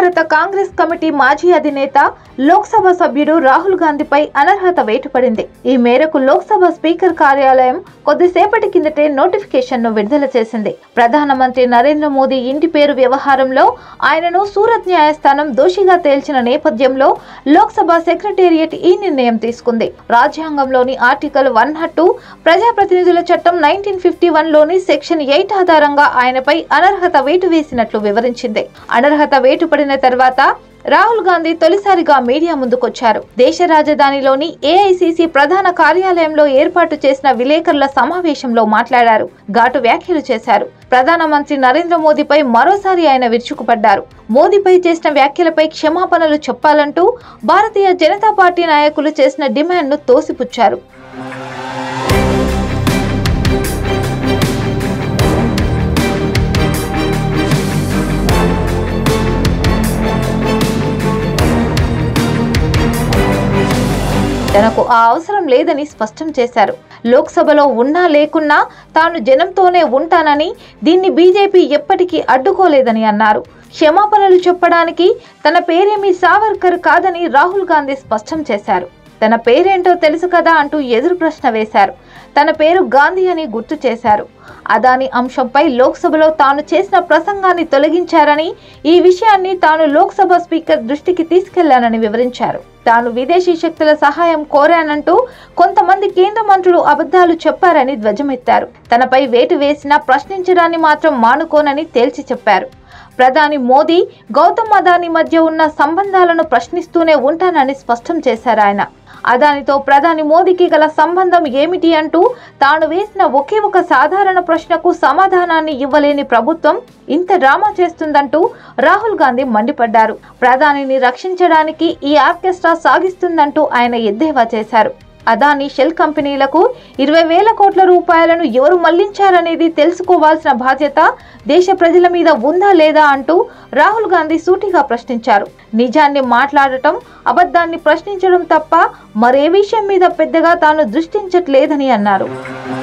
భారత కాంగ్రెస్ కమిటీ మాజీ అధినేత లోక్సభ సభ్యుడు రాహుల్ గాంధీపై అనర్హత వేటుపడింది ఈ మేరకు లోక్సభ స్పీకర్ కార్యాలయం కొద్దిసేపటి కిందటే నోటిఫికేషన్ ను విడుదల చేసింది ప్రధానమంత్రి నరేంద్ర మోదీ ఇంటి పేరు వ్యవహారంలో ఆయనను సూరత్ న్యాయస్థానం దోషిగా తేల్చిన నేపథ్యంలో లోక్సభ సెక్రటేరియట్ ఈ నిర్ణయం తీసుకుంది రాజ్యాంగంలోని ఆర్టికల్ వన్ టూ ప్రజాప్రతినిధుల చట్టం నైన్టీన్ ఫిఫ్టీ వన్ లోని సెక్షన్ ఎయిట్ ఆధారంగా ఆయనపై అనర్హత వేటు వేసినట్లు వివరించింది అనర్హత వేటు పడిన తర్వాత రాహుల్ గాంధీ తొలిసారిగా మీడియా ముందుకొచ్చారు దేశ రాజధానిలోని ఏఐసిసి ప్రధాన కార్యాలయంలో ఏర్పాటు చేసిన విలేకరుల సమావేశంలో మాట్లాడారు ఘాటు వ్యాఖ్యలు చేశారు ప్రధానమంత్రి నరేంద్ర మోదీపై మరోసారి ఆయన విరుచుకుపడ్డారు మోదీపై చేసిన వ్యాఖ్యలపై క్షమాపణలు చెప్పాలంటూ భారతీయ జనతా పార్టీ నాయకులు చేసిన డిమాండ్ను తోసిపుచ్చారు తనకు ఆ అవసరం లేదని స్పష్టం చేశారు లోక్సభలో ఉన్నా లేకున్నా తాను జనంతోనే ఉంటానని దీన్ని బీజేపీ ఎప్పటికీ అడ్డుకోలేదని అన్నారు క్షమాపణలు చెప్పడానికి తన పేరేమీ సావర్కర్ కాదని రాహుల్ గాంధీ స్పష్టం చేశారు తన పేరేంటో తెలుసు కదా అంటూ ఎదురు ప్రశ్న వేశారు తన పేరు గాంధీ అని గుర్తు చేశారు అదాని అంశంపై లోక్సభలో తాను చేసిన ప్రసంగాన్ని తొలగించారని ఈ విషయాన్ని తాను లోక్సభ స్పీకర్ దృష్టికి తీసుకెళ్లానని వివరించారు తాను విదేశీ శక్తుల సహాయం కోరానంటూ కొంతమంది కేంద్ర మంత్రులు అబద్ధాలు చెప్పారని ధ్వజమెత్తారు తనపై వేటు వేసినా ప్రశ్నించడాన్ని మాత్రం మానుకోనని తేల్చి చెప్పారు ప్రధాని మోదీ గౌతమ్ అదాని మధ్య ఉన్న సంబంధాలను ప్రశ్నిస్తూనే ఉంటానని స్పష్టం చేశారు ఆయన అదానితో ప్రధాని మోదీకి గల సంబంధం ఏమిటి అంటూ తాను వేసిన ఒకే ఒక సాధారణ ప్రశ్నకు సమాధానాన్ని ఇవ్వలేని ప్రభుత్వం ఇంత డ్రామా చేస్తుందంటూ రాహుల్ గాంధీ మండిపడ్డారు ప్రధానిని రక్షించడానికి ఈ ఆర్కెస్ట్రా సాగిస్తుందంటూ ఆయన ఎద్దేవా చేశారు అదాని షెల్ కంపెనీలకు ఇరవై వేల కోట్ల రూపాయలను ఎవరు మళ్లించారనేది తెలుసుకోవాల్సిన బాధ్యత దేశ ప్రజల మీద ఉందా లేదా అంటూ రాహుల్ గాంధీ సూటిగా ప్రశ్నించారు నిజాన్ని మాట్లాడటం అబద్ధాన్ని ప్రశ్నించడం తప్ప మరే విషయం మీద పెద్దగా తాను దృష్టించట్లేదని అన్నారు